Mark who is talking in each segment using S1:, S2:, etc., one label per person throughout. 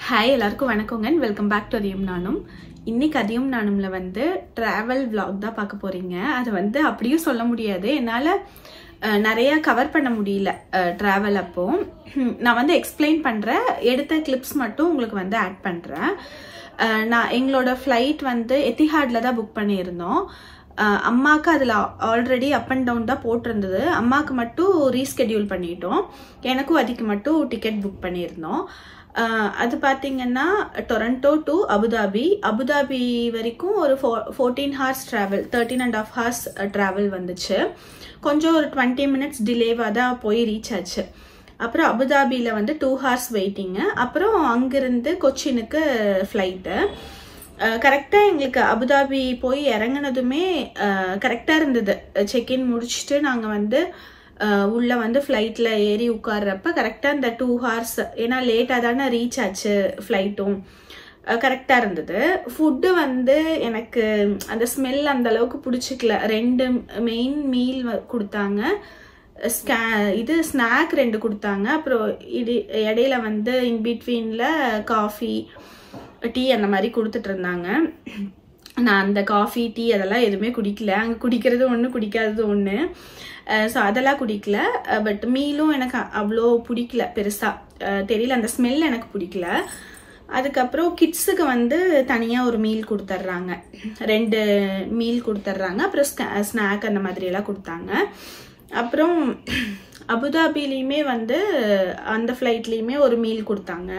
S1: Hi எல்லாருக்கும் வணக்கங்க welcome back to அதியும் நானும் இன்னைக்கு அதியும் நானும்ல வந்து ட்ராவல் vlog தான் பார்க்க போறீங்க அது வந்து அப்படியும் சொல்ல முடியாது என்னால் அஹ், நிறைய கவர் பண்ண முடியல ட்ராவல் அப்போ ஹம், நான் வந்து எக்ஸ்பிளைன் பண்ணுறேன் எடுத்த கிளிப்ஸ் மட்டும் உங்களுக்கு வந்து ஆட் பண்ணுறேன் நான் எங்களோட ஃப்ளைட் வந்து எத்திஹாட்ல தான் புக் பண்ணியிருந்தோம் அஹ், அம்மாவுக்கு அதில் ஆல்ரெடி அப் அண்ட் டவுன் தான் போட்டிருந்தது அம்மாவுக்கு மட்டும் ரீஸ்கெடியூல் பண்ணிட்டோம் எனக்கும் அதுக்கு மட்டும் டிக்கெட் புக் பண்ணியிருந்தோம் அஹ், அது பார்த்தீங்கன்னா டொரண்டோ டு அபுதாபி அபுதாபி வரைக்கும் ஒரு four fourteen hours travel thirteen and half hours travel வந்துச்சு கொஞ்சம் ஒரு டுவெண்ட்டி மினிட்ஸ் டிலேவாக தான் போய் ரீச் ஆச்சு அப்புறம் அபுதாபியில் வந்து டூ ஹார்ஸ் வெயிட்டிங்கு அப்புறம் அங்கிருந்து கொச்சினுக்கு ஃப்ளைட்டு கரெக்டாக எங்களுக்கு அபுதாபி போய் இறங்குனதுமே கரெக்டாக இருந்தது செக்இன் முடிச்சுட்டு நாங்கள் வந்து அஹ், உள்ள வந்து ஃப்ளைட்டில் ஏறி உட்கார்றப்ப கரெக்டாக இந்த டூ ஹார்ஸ் ஏன்னா லேட்டாக தானே ரீச் ஆச்சு ஃப்ளைட்டும் கரெக்டாக இருந்தது ஃபுட்டு வந்து எனக்கு அந்த ஸ்மெல் அந்த அளவுக்கு பிடிச்சிக்கல ரெண்டு மெயின் மீல் கொடுத்தாங்க ஸ்கே இது ஸ்நாக் ரெண்டு கொடுத்தாங்க அப்புறம் இடி இடையில வந்து இன் பிட்வீனில் காஃபி டீ அந்த மாதிரி கொடுத்துட்டு இருந்தாங்க நான் அந்த காஃபி டீ அதெல்லாம் எதுவுமே குடிக்கல அங்கே குடிக்கிறது ஒன்று குடிக்காதது ஒன்று ஸோ அதெல்லாம் குடிக்கல பட் மீலும் எனக்கு அவ்வளோ பிடிக்கல பெருசாக தெரியல அந்த ஸ்மெல் எனக்கு பிடிக்கல அதுக்கப்புறம் கிட்ஸுக்கு வந்து தனியாக ஒரு மீல் கொடுத்துட்றாங்க ரெண்டு மீல் கொடுத்துட்றாங்க அப்புறம் ஸ்நாக் அந்த மாதிரி எல்லாம் கொடுத்தாங்க அப்புறம் அபுதாபிலையுமே வந்து அந்த ஃப்ளைட்லேயுமே ஒரு மீல் கொடுத்தாங்க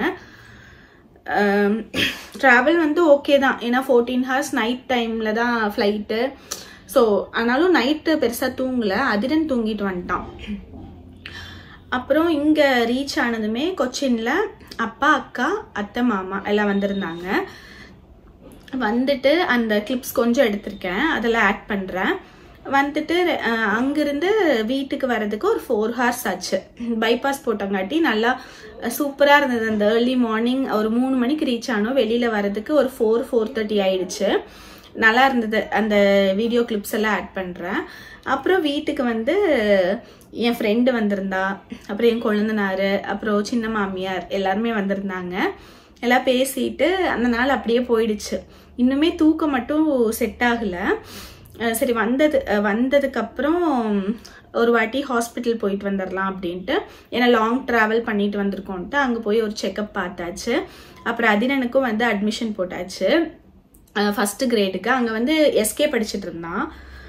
S1: ட்ராவல் வந்து ஓகே தான் ஏன்னா ஃபோர்டீன் ஹார்ஸ் நைட் டைமில் தான் ஃப்ளைட்டு ஸோ ஆனாலும் நைட்டு பெருசாக தூங்கலை அதிரன் தூங்கிட்டு வந்துட்டான் அப்புறம் இங்கே ரீச் ஆனதுமே கொச்சினில் அப்பா அக்கா அத்தை மாமா எல்லாம் வந்திருந்தாங்க வந்துட்டு அந்த கிளிப்ஸ் கொஞ்சம் எடுத்திருக்கேன் அதெல்லாம் ஆட் பண்ணுறேன் வந்துட்டு அஹ், அங்கிருந்து வீட்டுக்கு வர்றதுக்கு ஒரு ஃபோர் ஹார்ஸ் ஆச்சு பைபாஸ் போட்டங்காட்டி நல்லா சூப்பராக இருந்தது அந்த ஏர்லி மார்னிங் ஒரு மூணு மணிக்கு ரீச் ஆனோம் வெளியில் வர்றதுக்கு ஒரு ஃபோர் ஃபோர் தேர்ட்டி ஆயிடுச்சு நல்லா இருந்தது அந்த வீடியோ கிளிப்ஸ் எல்லாம் ஆட் பண்ணுறேன் அப்புறம் வீட்டுக்கு வந்து என் ஃப்ரெண்டு வந்திருந்தா அப்புறம் என் கொழுந்தனார் அப்புறம் சின்ன மாமியார் எல்லாருமே வந்திருந்தாங்க எல்லாம் பேசிட்டு அந்த நாள் அப்படியே போயிடுச்சு இன்னுமே தூக்கம் மட்டும் செட் ஆகலை அஹ் சரி வந்தது அஹ் வந்ததுக்கப்புறம் ஒரு வாட்டி ஹாஸ்பிட்டல் போயிட்டு வந்துடலாம் அப்படின்ட்டு ஏன்னா லாங் ட்ராவல் பண்ணிட்டு வந்திருக்கோன்ட்டு அங்கே போய் ஒரு செக்கப் பார்த்தாச்சு அப்புறம் அதிரனுக்கும் வந்து அட்மிஷன் போட்டாச்சு ஃபஸ்ட்டு கிரேடுக்கு அங்கே வந்து எஸ்கே படிச்சுட்டு இருந்தான்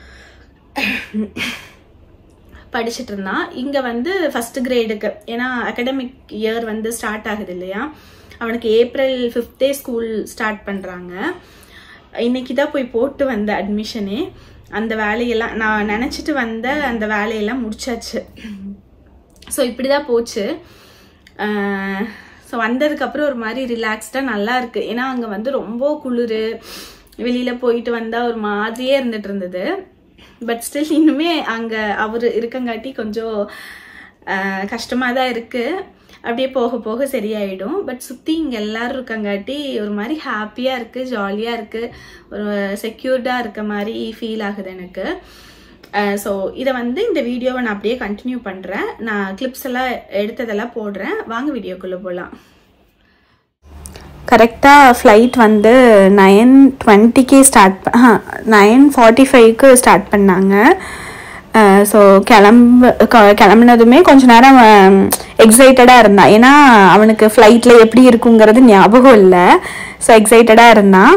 S1: படிச்சுட்டு இருந்தான் இங்கே வந்து ஃபஸ்ட்டு கிரேடுக்கு ஏன்னா அகடமிக் இயர் வந்து ஸ்டார்ட் ஆகுது இல்லையா அவனுக்கு ஏப்ரல் ஃபிஃப்த்தே ஸ்கூல் ஸ்டார்ட் பண்ணுறாங்க இன்னைக்கு தான் போய் போட்டு வந்த அட்மிஷனே அந்த வேலையெல்லாம் நான் நினச்சிட்டு வந்த அந்த வேலையெல்லாம் முடிச்சாச்சு ஸோ இப்படி தான் போச்சு ஸோ வந்ததுக்கப்புறம் ஒரு மாதிரி ரிலாக்ஸ்டாக நல்லா இருக்கு ஏன்னா அங்கே வந்து ரொம்ப குளிர் வெளியில் போயிட்டு வந்தால் ஒரு மாதிரியே இருந்துட்டு இருந்தது பட் ஸ்டில் இன்னுமே அங்கே அவர் இருக்கங்காட்டி கொஞ்சம் கஷ்டமாக தான் இருக்குது அப்படியே போக போக சரியாயிடும் பட் சுற்றி இங்கே எல்லாரும் இருக்கங்காட்டி ஒரு மாதிரி ஹாப்பியாக இருக்குது ஜாலியாக இருக்குது ஒரு செக்யூர்டாக இருக்க மாதிரி ஃபீல் ஆகுது எனக்கு ஸோ இதை வந்து இந்த வீடியோவை நான் அப்படியே கண்டினியூ பண்ணுறேன் நான் கிளிப்ஸ் எல்லாம் எடுத்ததெல்லாம் போடுறேன் வாங்க வீடியோக்குள்ளே போகலாம் கரெக்டாக ஃப்ளைட் வந்து நைன் டுவெண்ட்டிக்கே ஸ்டார்ட் நைன் ஃபார்ட்டி ஃபைவ்க்கு ஸ்டார்ட் பண்ணாங்க ஸோ கிளம்பு க- கிளம்புனதுமே கொஞ்ச நேரம் எக்ஸைட்டடாக இருந்தான் ஏன்னா அவனுக்கு ஃப்ளைட்டில் எப்படி இருக்குங்கிறது ஞாபகம் இல்லை ஸோ எக்ஸைட்டடாக இருந்தான்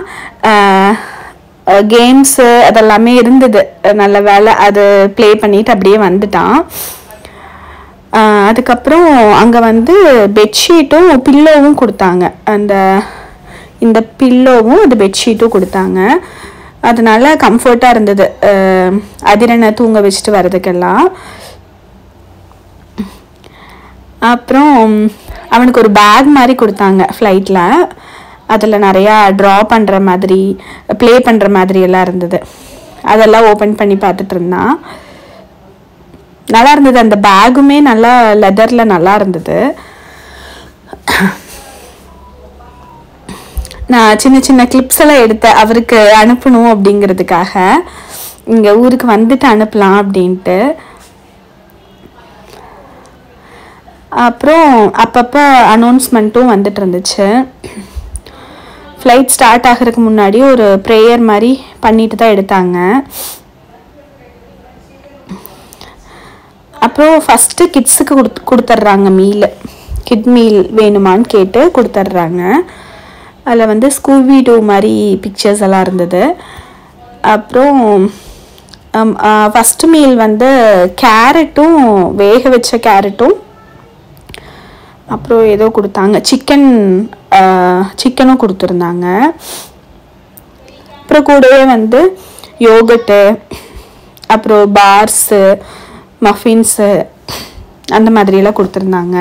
S1: கேம்ஸு அதெல்லாமே இருந்தது நல்ல வேலை அது ப்ளே பண்ணிட்டு அப்படியே வந்துட்டான் ஆஹ் அதுக்கப்புறம் அங்கே வந்து பெட்ஷீட்டும் பில்லோவும் கொடுத்தாங்க அந்த இந்த பில்லோவும் அந்த பெட்ஷீட்டும் கொடுத்தாங்க அதனால கம்ஃபர்ட்டாக இருந்தது ஆஹ் அதிரனை தூங்க வச்சுட்டு வர்றதுக்கெல்லாம் அப்புறம் அவனுக்கு ஒரு பேக் மாதிரி கொடுத்தாங்க ஃப்ளைட்டில் அதில் நிறையா ட்ரா பண்ணுற மாதிரி ப்ளே பண்ணுற மாதிரி எல்லாம் இருந்தது அதெல்லாம் ஓப்பன் பண்ணி பார்த்துட்டு இருந்தான் நல்லா இருந்தது அந்த பேகுமே நல்லா லெதரில் நல்லா இருந்தது நான் சின்ன சின்ன கிளிப்ஸ் எல்லாம் எடுத்தேன் அவருக்கு அனுப்பணும் அப்படிங்கிறதுக்காக இங்கே ஊருக்கு வந்துட்டு அனுப்பலாம் அப்படின்ட்டு அப்புறம் அப்பப்போ அனௌன்ஸ்மெண்ட்டும் வந்துட்டு இருந்துச்சு ஃப்ளைட் ஸ்டார்ட் ஆகிறதுக்கு முன்னாடி ஒரு ப்ரேயர் மாதிரி பண்ணிட்டு தான் எடுத்தாங்க அப்புறம் ஃபஸ்ட்டு கிட்ஸுக்கு கொடுத்து கொடுத்துட்றாங்க மீல் கிட் மீல் வேணுமான்னு கேட்டு கொடுத்துட்றாங்க அதில் வந்து ஸ்கூபி டூ மாதிரி பிக்சர்ஸ் எல்லாம் இருந்தது அப்புறம் ஃபஸ்ட்டு மீல் வந்து கேரட்டும் வேக வச்ச கேரட்டும் அப்புறம் ஏதோ கொடுத்தாங்க சிக்கன் சிக்கனும் கொடுத்துருந்தாங்க அப்புறம் கூடவே வந்து யோகட்டு அப்புறம் பார்ஸு மஃபின்ஸு அந்த மாதிரியெல்லாம் கொடுத்துருந்தாங்க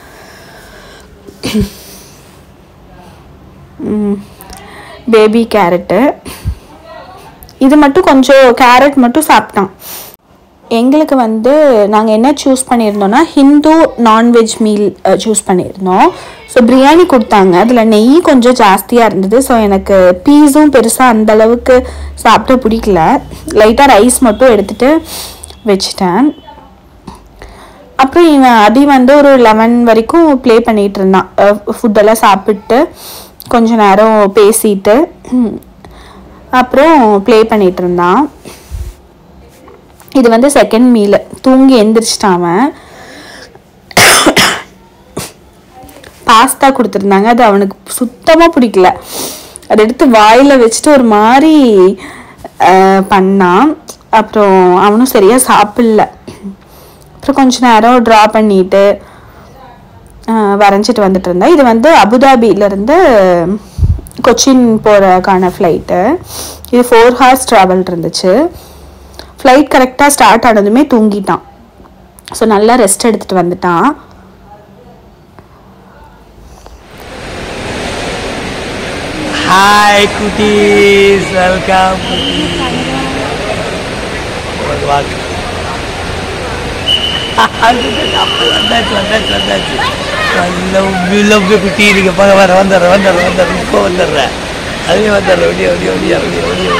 S1: பேபி கேரட்டு இது மட்டும் கொஞ்சம் கேரட் மட்டும் சாப்பிட்டான் எங்களுக்கு வந்து நாங்கள் என்ன சூஸ் பண்ணியிருந்தோம்னா ஹிந்து நான்வெஜ் மீல் சூஸ் பண்ணியிருந்தோம் ஸோ பிரியாணி கொடுத்தாங்க அதில் நெய் கொஞ்சம் ஜாஸ்தியாக இருந்தது ஸோ எனக்கு பீஸும் பெருசாக அந்த அளவுக்கு சாப்பிட பிடிக்கல லைட்டாக ரைஸ் மட்டும் எடுத்துகிட்டு வச்சிட்டேன் அப்புறம் இவன் அதி வந்து ஒரு லெவன் வரைக்கும் ப்ளே பண்ணிகிட்டு இருந்தான் ஃபுட்டெல்லாம் சாப்பிட்டு கொஞ்ச நேரம் பேசிட்டு அப்புறம் ப்ளே பண்ணிகிட்டு இருந்தான் இது வந்து செகண்ட் மீல் தூங்கி எந்திரிச்சிட்டான் அவன் பாஸ்தா கொடுத்துருந்தாங்க அது அவனுக்கு சுத்தமாக பிடிக்கல அதை எடுத்து வாயில் வச்சுட்டு ஒரு மாதிரி பண்ணான் அப்புறம் அவனும் சரியாக சாப்பிடல அப்புறம் கொஞ்ச நேரம் ட்ரா பண்ணிட்டு வரைஞ்சிட்டு வந்துட்டு இருந்தேன் இது வந்து அபுதாபியிலேருந்து கொச்சின் போகிறக்கான ஃப்ளைட்டு இது ஃபோர் ஹார்ஸ் ட்ராவல் இருந்துச்சு ஃப்ளைட் கரெக்டாக ஸ்டார்ட் ஆனதுமே தூங்கிட்டான் ஸோ நல்லா ரெஸ்ட் எடுத்துகிட்டு வந்துட்டான்
S2: Hi, cuties. Welcome. Welcome. வந்தாச்சு வந்தாச்சு வந்தாச்சு லவ் லவ் குட்டி நீங்க பார்க்க வர வந்துடுறேன் வந்துடுறேன் வந்துடுறேன் இப்போ வந்துடுறேன் அதுவே வந்துடுறேன் ஒடியா ஒடியா ஒடியா ஒடியா ஒடியா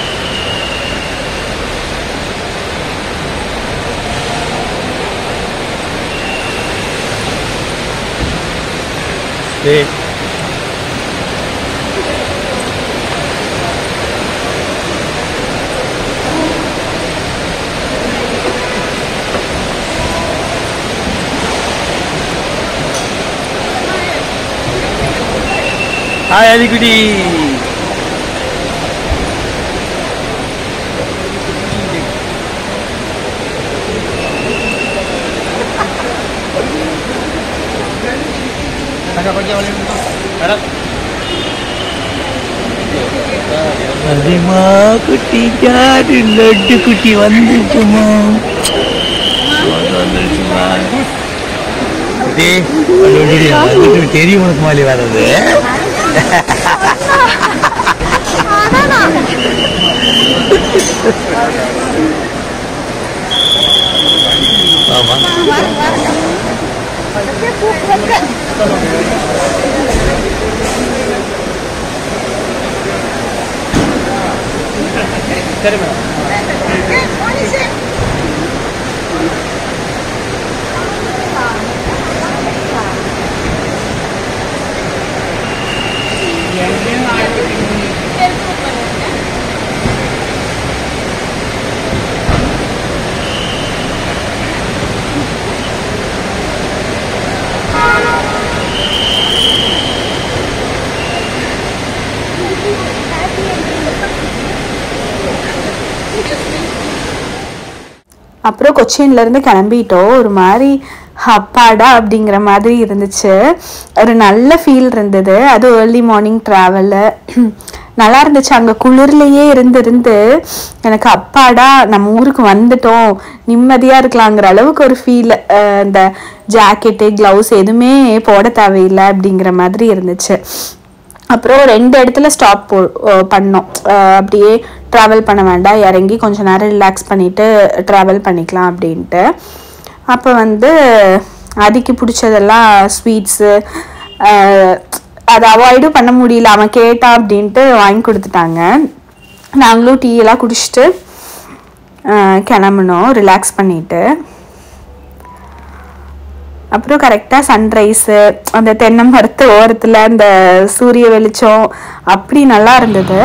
S2: சரி ஹாய் அலிகுடி அதிமா குட்டி யாரு லட்டு குட்டி வந்துச்சுமா வந்துருச்சுமா குட்டி வந்துட்டு தெரியும் உனக்கு மாலி வர்றது ஆமா சரி மேடம்
S1: அப்புறம் கொச்சின்லேருந்து கிளம்பிட்டோம் ஒரு மாதிரி அப்பாடா அப்படிங்கிற மாதிரி இருந்துச்சு ஒரு நல்ல ஃபீல் இருந்தது அது ஏர்லி மார்னிங் ட்ராவலு நல்லா இருந்துச்சு அங்கே குளிர்லையே இருந்து இருந்து எனக்கு அப்பாடா நம்ம ஊருக்கு வந்துட்டோம் நிம்மதியாக இருக்கலாங்கிற அளவுக்கு ஒரு ஃபீல் இந்த ஜாக்கெட்டு க்ளவுஸ் எதுவுமே போட தேவையில்லை அப்படிங்கிற மாதிரி இருந்துச்சு அப்புறம் ரெண்டு இடத்துல ஸ்டாப் போ பண்ணோம் அஹ் அப்படியே ட்ராவல் பண்ண வேண்டாம் இறங்கி கொஞ்ச நேரம் ரிலாக்ஸ் பண்ணிவிட்டு ட்ராவல் பண்ணிக்கலாம் அப்படின்ட்டு அப்போ வந்து அதுக்கு பிடிச்சதெல்லாம் ஸ்வீட்ஸு அதை அவாய்டும் பண்ண முடியல அவன் கேட்டான் அப்படின்ட்டு வாங்கி கொடுத்துட்டாங்க நாங்களும் டீ எல்லாம் குடிச்சிட்டு அஹ் கிளம்புனோம் ரிலாக்ஸ் பண்ணிட்டு அப்புறம் கரெக்டாக சன்ரைஸு அந்த தென்னை மரத்து ஓரத்தில் அந்த சூரிய வெளிச்சம் அப்படி நல்லா இருந்தது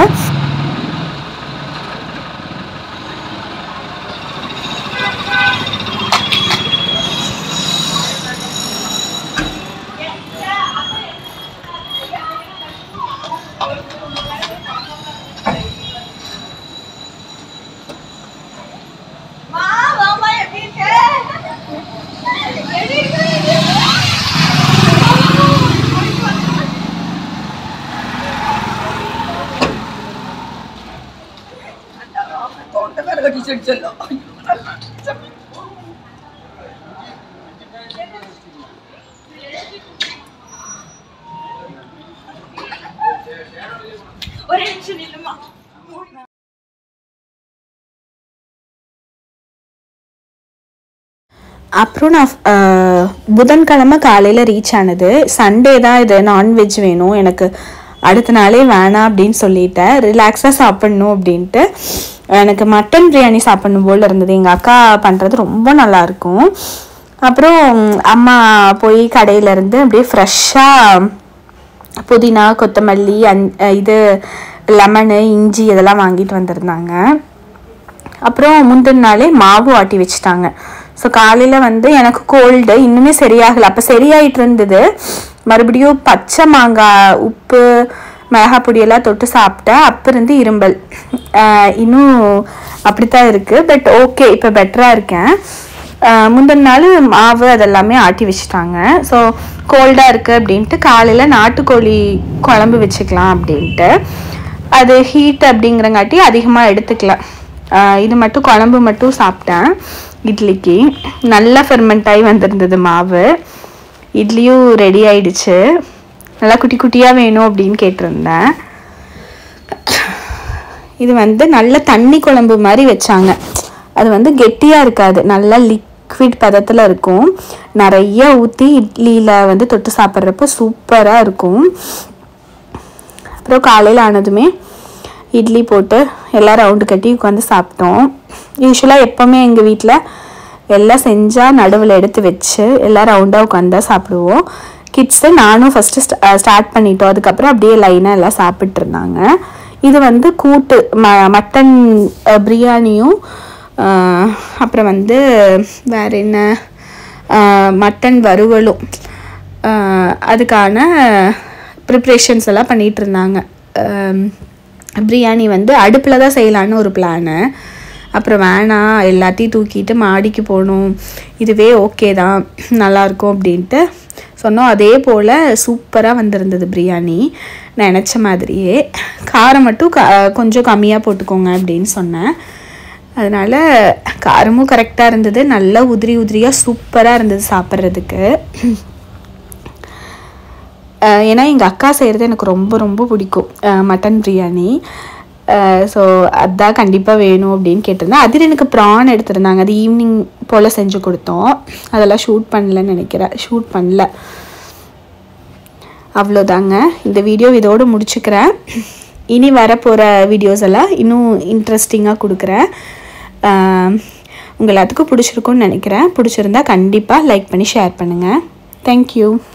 S1: அப்புறம் நான் அஹ், புதன்கிழமை காலையில் ரீச் ஆனது சண்டே தான் இது நான்வெஜ் வேணும் எனக்கு அடுத்த நாளே வேணாம் அப்படின்னு சொல்லிட்டேன் ரிலாக்ஸாக சாப்பிட்ணும் அப்படின்ட்டு எனக்கு மட்டன் பிரியாணி சாப்பிடணும் போல் இருந்தது எங்கள் அக்கா பண்ணுறது ரொம்ப நல்லாயிருக்கும் அப்புறம் அம்மா போய் கடையிலேருந்து அப்படியே ஃப்ரெஷ்ஷாக புதினா கொத்தமல்லி அந் இது லெமனு இஞ்சி இதெல்லாம் வாங்கிட்டு வந்திருந்தாங்க அப்புறம் முந்தின நாளே மாவு ஆட்டி வச்சுட்டாங்க ஸோ காலையில் வந்து எனக்கு கோல்டு இன்னுமே சரியாகலை அப்போ சரியாயிட்டு இருந்தது மறுபடியும் பச்சை மாங்காய் உப்பு மிளகாய் பொடியெல்லாம் தொட்டு சாப்பிட்டேன் அப்போ இருந்து இரும்பல் ஆஹ் இன்னும் அப்படித்தான் இருக்குது பட் ஓகே இப்போ பெட்டராக இருக்கேன் ஆஹ் முந்தின நாள் மாவு அதெல்லாமே ஆட்டி வச்சுட்டாங்க ஸோ கோல்டாக இருக்குது அப்படின்ட்டு காலையில் நாட்டுக்கோழி குழம்பு வச்சுக்கலாம் அப்படின்ட்டு அது ஹீட் அப்படிங்கிறங்காட்டி அதிகமாக எடுத்துக்கல ஆஹ் இது மட்டும் குழம்பு மட்டும் சாப்பிட்டேன் இட்லிக்கு நல்லா ஃபெர்மெண்ட் ஆகி வந்திருந்தது மாவு இட்லியும் ரெடி ஆயிடுச்சு நல்லா குட்டி குட்டியாக வேணும் அப்படின்னு கேட்டிருந்தேன் இது வந்து நல்ல தண்ணி குழம்பு மாதிரி வச்சாங்க அது வந்து கெட்டியாக இருக்காது நல்லா லிக்விட் பதத்தில் இருக்கும் நிறைய ஊற்றி இட்லியில் வந்து தொட்டு சாப்பிட்றப்ப சூப்பராக இருக்கும் அப்புறம் காலையில் ஆனதுமே இட்லி போட்டு எல்லாம் ரவுண்டு கட்டி உட்காந்து சாப்பிட்டோம் யூஸ்வலாக எப்போவுமே எங்கள் வீட்டில் எல்லாம் செஞ்சால் நடுவில் எடுத்து வச்சு எல்லாம் ரவுண்டாக உட்காந்து தான் சாப்பிடுவோம் கிட்ஸு நானும் ஃபஸ்ட்டு ஸ்டார்ட் பண்ணிட்டோம் அதுக்கப்புறம் அப்படியே லைனாக எல்லாம் சாப்பிட்டு இருந்தாங்க இது வந்து கூட்டு ம மட்டன் அஹ், பிரியாணியும் அஹ், அப்புறம் வந்து வேற என்ன அஹ், மட்டன் வறுவலும் அஹ், அதுக்கான ப்ரிப்ரேஷன்ஸ் எல்லாம் பண்ணிட்டு இருந்தாங்க அம், பிரியாணி வந்து அடுப்பில் தான் செய்யலான்னு ஒரு பிளானு அப்புறம் வேணாம் எல்லாத்தையும் தூக்கிட்டு மாடிக்கு போகணும் இதுவே ஓகே தான் நல்லாயிருக்கும் அப்படின்ட்டு சொன்னோம் அதே போல் சூப்பராக வந்திருந்தது பிரியாணி நான் நினச்ச மாதிரியே காரம் மட்டும் க கொஞ்சம் கம்மியாக போட்டுக்கோங்க அப்படின்னு சொன்னேன் அதனால் காரமும் கரெக்டாக இருந்தது நல்லா உதிரி உதிரியாக சூப்பராக இருந்தது சாப்பிட்றதுக்கு அஹ் ஏன்னா எங்கள் அக்கா செய்கிறது எனக்கு ரொம்ப ரொம்ப பிடிக்கும் அஹ் மட்டன் பிரியாணி ஸோ அதான் கண்டிப்பாக வேணும் அப்படின்னு கேட்டிருந்தேன் அதில் எனக்கு ப்ரான் எடுத்திருந்தாங்க அது ஈவினிங் போல் செஞ்சு கொடுத்தோம் அதெல்லாம் ஷூட் பண்ணலன்னு நினைக்கிறேன் ஷூட் பண்ணல அவ்வளோதாங்க இந்த வீடியோ இதோடு முடிச்சுக்கிறேன் இனி வரப்போகிற வீடியோஸ் எல்லாம் இன்னும் இன்ட்ரெஸ்டிங்காக கொடுக்குறேன் அஹ் உங்க எல்லாத்துக்கும் பிடிச்சிருக்கும்னு நினைக்கிறேன் பிடிச்சிருந்தா கண்டிப்பாக லைக் பண்ணி ஷேர் பண்ணுங்கள் தேங்க்யூ